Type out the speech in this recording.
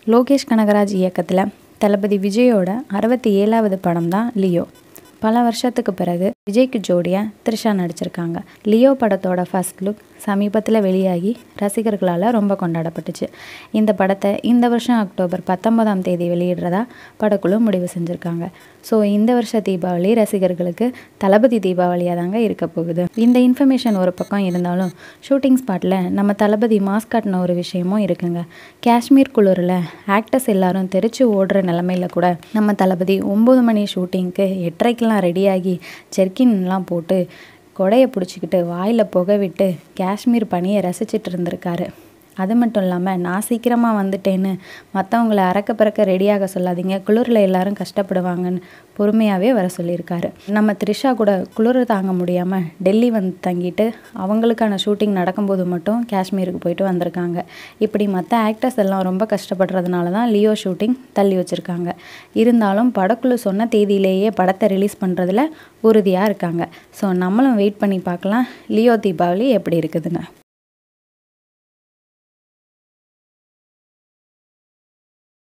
லோகேஷ் கனகராஜ் இயக்கத்தில் தளபதி விஜயோட அறுபத்தி ஏழாவது படம் தான் லியோ பல வருஷத்துக்கு பிறகு விஜய்க்கு ஜோடியாக த்ரிஷா நடிச்சிருக்காங்க லியோ படத்தோட ஃபர்ஸ்ட் லுக் சமீபத்தில் வெளியாகி ரசிகர்களால் ரொம்ப கொண்டாடப்பட்டுச்சு இந்த படத்தை இந்த வருஷம் அக்டோபர் பத்தொன்பதாம் தேதி வெளியிடுறதா படக்குழு முடிவு செஞ்சுருக்காங்க ஸோ இந்த வருஷ தீபாவளி ரசிகர்களுக்கு தளபதி தீபாவளியாக தாங்க இருக்க போகுது இந்த இன்ஃபர்மேஷன் ஒரு பக்கம் இருந்தாலும் ஷூட்டிங் ஸ்பாட்டில் நம்ம தளபதி மாஸ்க் காட்டின ஒரு விஷயமும் இருக்குங்க காஷ்மீர் குளிரில் ஆக்டர்ஸ் எல்லாரும் தெரிச்சு ஓடுற நிலமையில கூட நம்ம தளபதி ஒம்பது மணி ஷூட்டிங்க்கு எட்டரைக்கெலாம் ரெடியாகி ஜெர்கின்லாம் போட்டு கொடையை பிடிச்சிக்கிட்டு வாயில் புகை விட்டு காஷ்மீர் பனியை ரசிச்சிட்டு இருந்திருக்காரு அது மட்டும் இல்லாமல் நான் சீக்கிரமாக வந்துட்டேன்னு மற்றவங்கள அறக்க பறக்க ரெடியாக சொல்லாதீங்க குளிரில் எல்லாரும் கஷ்டப்படுவாங்கன்னு பொறுமையாகவே வர சொல்லியிருக்காரு நம்ம த்ரிஷா கூட குளிர் தாங்க முடியாமல் டெல்லி வந்து தங்கிட்டு அவங்களுக்கான ஷூட்டிங் நடக்கும்போது மட்டும் காஷ்மீருக்கு போயிட்டு வந்திருக்காங்க இப்படி மற்ற ஆக்டர்ஸ் எல்லாம் ரொம்ப கஷ்டப்படுறதுனால தான் லியோ ஷூட்டிங் தள்ளி வச்சுருக்காங்க இருந்தாலும் படக்குழு சொன்ன தேதியிலேயே படத்தை ரிலீஸ் பண்ணுறதுல உறுதியாக இருக்காங்க ஸோ நம்மளும் வெயிட் பண்ணி பார்க்கலாம் லியோ தீபாவளி எப்படி இருக்குதுன்னு